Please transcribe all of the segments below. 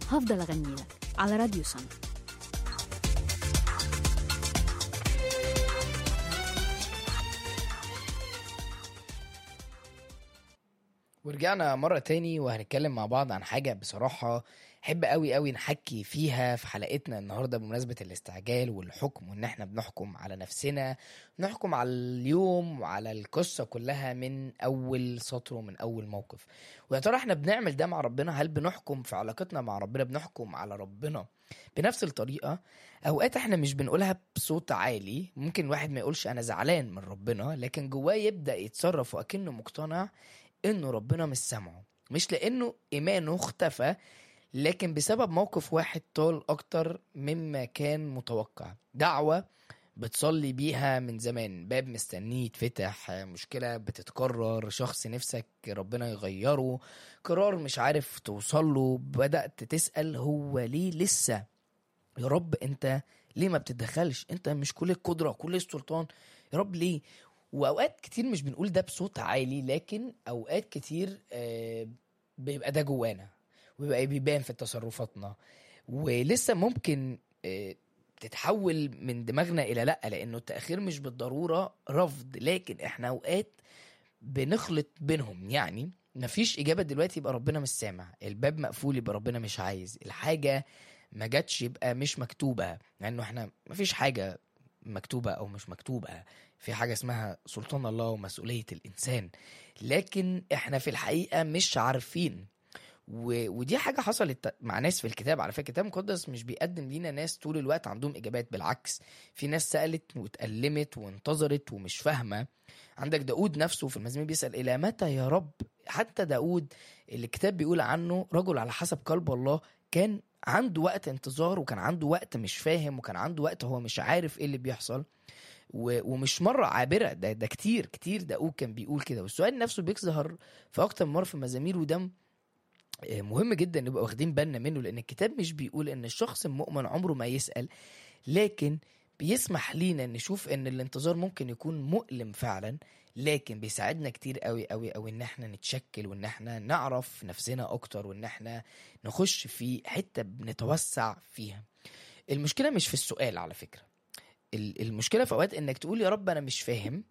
هفضل أغني لك على راديو سما ورجعنا مرة تاني وهنتكلم مع بعض عن حاجة بصراحة حب قوي قوي نحكي فيها في حلقتنا النهاردة بمناسبة الاستعجال والحكم وان احنا بنحكم على نفسنا نحكم على اليوم وعلى القصة كلها من اول سطر ومن اول موقف ويا ترى احنا بنعمل ده مع ربنا هل بنحكم في علاقتنا مع ربنا بنحكم على ربنا بنفس الطريقة اوقات احنا مش بنقولها بصوت عالي ممكن الواحد ما يقولش انا زعلان من ربنا لكن جواه يبدأ يتصرف وأكنه مقتنع انه ربنا مش سامعه مش لانه ايمانه اختفى لكن بسبب موقف واحد طال اكتر مما كان متوقع دعوة بتصلي بيها من زمان باب مستنيه يتفتح مشكلة بتتكرر شخص نفسك ربنا يغيره قرار مش عارف توصله بدأت تسأل هو ليه لسه يا رب انت ليه ما بتتدخلش انت مش كل القدرة كل السلطان يا رب ليه واوقات كتير مش بنقول ده بصوت عالي لكن اوقات كتير آه، بيبقى ده جوانا وبيبقى بيبان في تصرفاتنا ولسه ممكن آه، تتحول من دماغنا الى لا لانه التاخير مش بالضروره رفض لكن احنا اوقات بنخلط بينهم يعني مفيش اجابه دلوقتي يبقى ربنا مش سامع الباب مقفول يبقى ربنا مش عايز الحاجه ما جاتش يبقى مش مكتوبه لانه احنا مفيش حاجه مكتوبه او مش مكتوبه في حاجه اسمها سلطان الله ومسؤوليه الانسان لكن احنا في الحقيقه مش عارفين و... ودي حاجه حصلت مع ناس في الكتاب على فكره الكتاب المقدس مش بيقدم لينا ناس طول الوقت عندهم اجابات بالعكس في ناس سالت واتألمت وانتظرت ومش فاهمه عندك داود نفسه في المزامير بيسال الى متى يا رب حتى داود اللي الكتاب بيقول عنه رجل على حسب قلب الله كان عنده وقت انتظار وكان عنده وقت مش فاهم وكان عنده وقت هو مش عارف ايه اللي بيحصل و- ومش مره عابره ده ده كتير كتير داود كان بيقول كده والسؤال نفسه بيظهر في اكتر من مره في المزامير وده آه، مهم جدا نبقى واخدين بالنا منه لان الكتاب مش بيقول ان الشخص المؤمن عمره ما يسال لكن بيسمح لينا نشوف ان الانتظار ممكن يكون مؤلم فعلا لكن بيساعدنا كتير قوي قوي قوي ان احنا نتشكل وان احنا نعرف نفسنا اكتر وان احنا نخش في حته بنتوسع فيها المشكله مش في السؤال على فكره ال- المشكله في اوقات انك تقول يا رب انا مش فاهم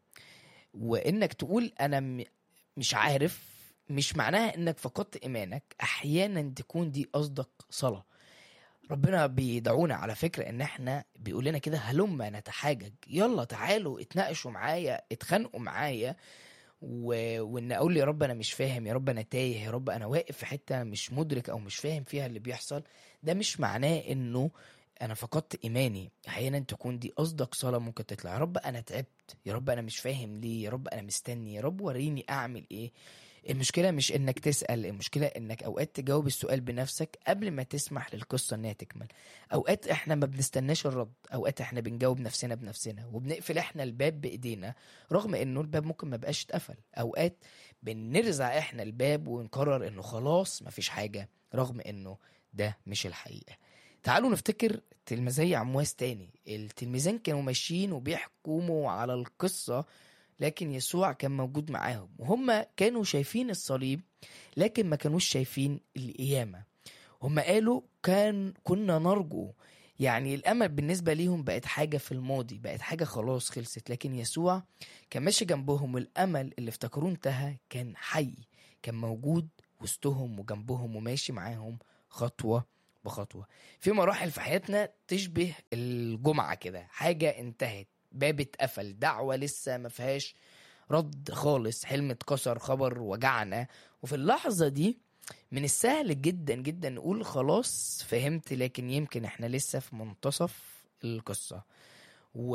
وانك تقول انا م- مش عارف مش معناها انك فقدت ايمانك احيانا تكون دي قصدك صلاه ربنا بيدعونا على فكرة ان احنا بيقول لنا كده هلما نتحاجج يلا تعالوا اتناقشوا معايا اتخانقوا معايا و... وان اقول يا رب انا مش فاهم يا رب انا تايه يا رب انا واقف في حتة مش مدرك او مش فاهم فيها اللي بيحصل ده مش معناه انه انا فقدت ايماني احيانا تكون دي قصدك صلاة ممكن تطلع يا رب انا تعبت يا رب انا مش فاهم ليه يا رب انا مستني يا رب وريني اعمل ايه المشكلة مش انك تسأل المشكلة انك اوقات تجاوب السؤال بنفسك قبل ما تسمح للقصة انها تكمل اوقات احنا ما بنستناش الرد اوقات احنا بنجاوب نفسنا بنفسنا وبنقفل احنا الباب بايدينا رغم انه الباب ممكن ما بقاش اتقفل اوقات بنرزع احنا الباب ونقرر انه خلاص مفيش حاجة رغم انه ده مش الحقيقة تعالوا نفتكر تلميذي عمواس تاني التلميذين كانوا ماشيين وبيحكموا على القصة لكن يسوع كان موجود معاهم وهم كانوا شايفين الصليب لكن ما كانوش شايفين القيامة هم قالوا كان كنا نرجو يعني الامل بالنسبه ليهم بقت حاجه في الماضي بقت حاجه خلاص خلصت لكن يسوع كان ماشي جنبهم والامل اللي افتكروه انتهى كان حي كان موجود وسطهم وجنبهم وماشي معاهم خطوه بخطوه في مراحل في حياتنا تشبه الجمعه كده حاجه انتهت باب اتقفل دعوه لسه ما فيهاش رد خالص حلم اتكسر خبر وجعنا وفي اللحظه دي من السهل جدا جدا نقول خلاص فهمت لكن يمكن احنا لسه في منتصف القصة و...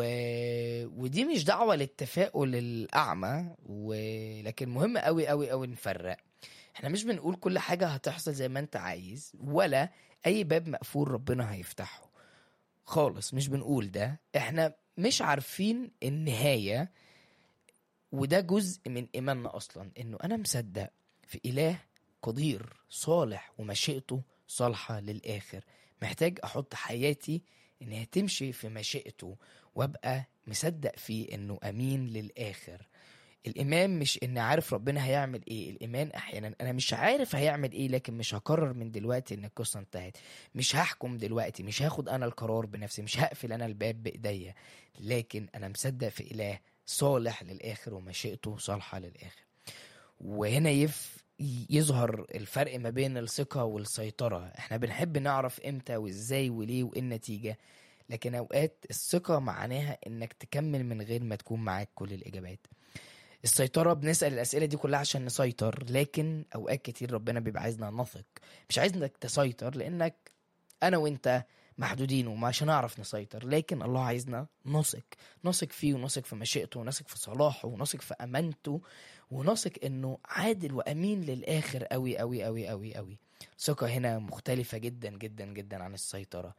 ودي مش دعوة للتفاؤل الأعمى ولكن مهم قوي قوي قوي نفرق احنا مش بنقول كل حاجة هتحصل زي ما انت عايز ولا أي باب مقفول ربنا هيفتحه خالص مش بنقول ده احنا مش عارفين النهاية وده جزء من إيماننا أصلا إنه أنا مصدق في إله قدير صالح ومشيئته صالحة للآخر محتاج أحط حياتي إنها تمشي في مشيئته وأبقى مصدق فيه إنه أمين للآخر الايمان مش ان عارف ربنا هيعمل ايه الايمان احيانا انا مش عارف هيعمل ايه لكن مش هقرر من دلوقتي ان القصه انتهت مش هحكم دلوقتي مش هاخد انا القرار بنفسي مش هقفل انا الباب بايديا لكن انا مصدق في اله صالح للاخر ومشيئته صالحه للاخر وهنا يف يظهر الفرق ما بين الثقة والسيطرة احنا بنحب نعرف امتى وازاي وليه وايه النتيجة لكن اوقات الثقة معناها انك تكمل من غير ما تكون معاك كل الاجابات السيطرة بنسأل الأسئلة دي كلها عشان نسيطر لكن أوقات كتير ربنا بيبقى عايزنا نثق مش عايزك تسيطر لأنك أنا وأنت محدودين ومش هنعرف نسيطر لكن الله عايزنا نثق نثق فيه ونثق في مشيئته ونثق في صلاحه ونثق في أمانته ونثق إنه عادل وأمين للآخر أوي أوي أوي أوي أوي الثقة هنا مختلفة جدا جدا جدا عن السيطرة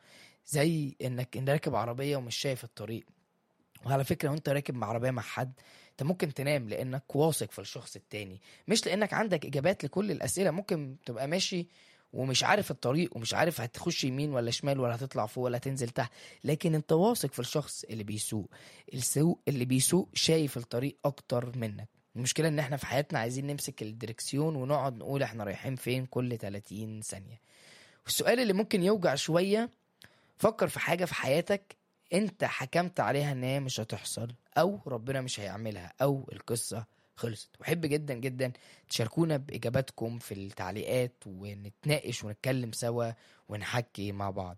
زي إنك إن راكب عربية ومش شايف الطريق وعلى فكرة وانت راكب مع عربية مع حد انت ممكن تنام لانك واثق في الشخص التاني مش لانك عندك اجابات لكل الاسئله ممكن تبقى ماشي ومش عارف الطريق ومش عارف هتخش يمين ولا شمال ولا هتطلع فوق ولا تنزل تحت لكن انت واثق في الشخص اللي بيسوق السوق اللي بيسوق شايف الطريق اكتر منك المشكله ان احنا في حياتنا عايزين نمسك الدركسيون ونقعد نقول احنا رايحين فين كل 30 ثانيه والسؤال اللي ممكن يوجع شويه فكر في حاجه في حياتك انت حكمت عليها ان هي مش هتحصل او ربنا مش هيعملها او القصه خلصت واحب جدا جدا تشاركونا باجاباتكم في التعليقات ونتناقش ونتكلم سوا ونحكي مع بعض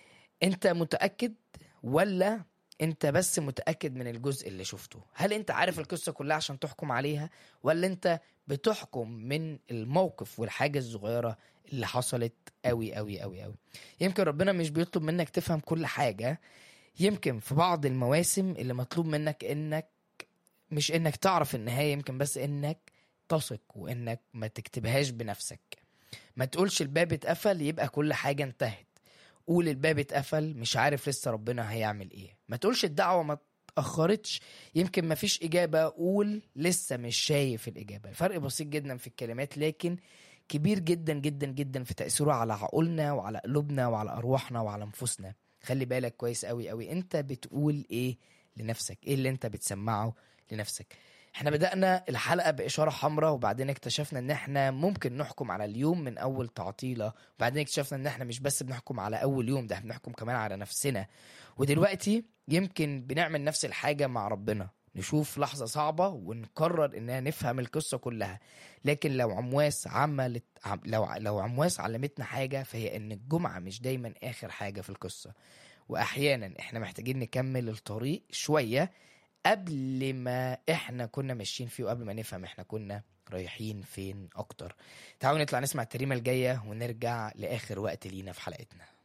انت متاكد ولا انت بس متاكد من الجزء اللي شفته هل انت عارف القصه كلها عشان تحكم عليها ولا انت بتحكم من الموقف والحاجه الصغيره اللي حصلت قوي قوي قوي قوي يمكن ربنا مش بيطلب منك تفهم كل حاجه يمكن في بعض المواسم اللي مطلوب منك انك مش انك تعرف النهاية يمكن بس انك تثق وانك ما تكتبهاش بنفسك ما تقولش الباب اتقفل يبقى كل حاجة انتهت قول الباب اتقفل مش عارف لسه ربنا هيعمل ايه ما تقولش الدعوة ما اتأخرتش يمكن ما فيش إجابة قول لسه مش شايف الإجابة فرق بسيط جدا في الكلمات لكن كبير جدا جدا جدا في تأثيره على عقولنا وعلى قلوبنا وعلى أرواحنا وعلى نفوسنا خلي بالك كويس قوي قوي انت بتقول ايه لنفسك ايه اللي انت بتسمعه لنفسك احنا بدأنا الحلقة بإشارة حمراء وبعدين اكتشفنا ان احنا ممكن نحكم على اليوم من اول تعطيلة وبعدين اكتشفنا ان احنا مش بس بنحكم على اول يوم ده بنحكم كمان على نفسنا ودلوقتي يمكن بنعمل نفس الحاجة مع ربنا نشوف لحظة صعبة ونقرر اننا نفهم القصة كلها لكن لو عمواس عملت عم لو لو عمواس علمتنا حاجة فهي ان الجمعة مش دايما اخر حاجة في القصة واحيانا احنا محتاجين نكمل الطريق شوية قبل ما احنا كنا ماشيين فيه وقبل ما نفهم احنا كنا رايحين فين اكتر تعالوا نطلع نسمع التريمة الجاية ونرجع لاخر وقت لينا في حلقتنا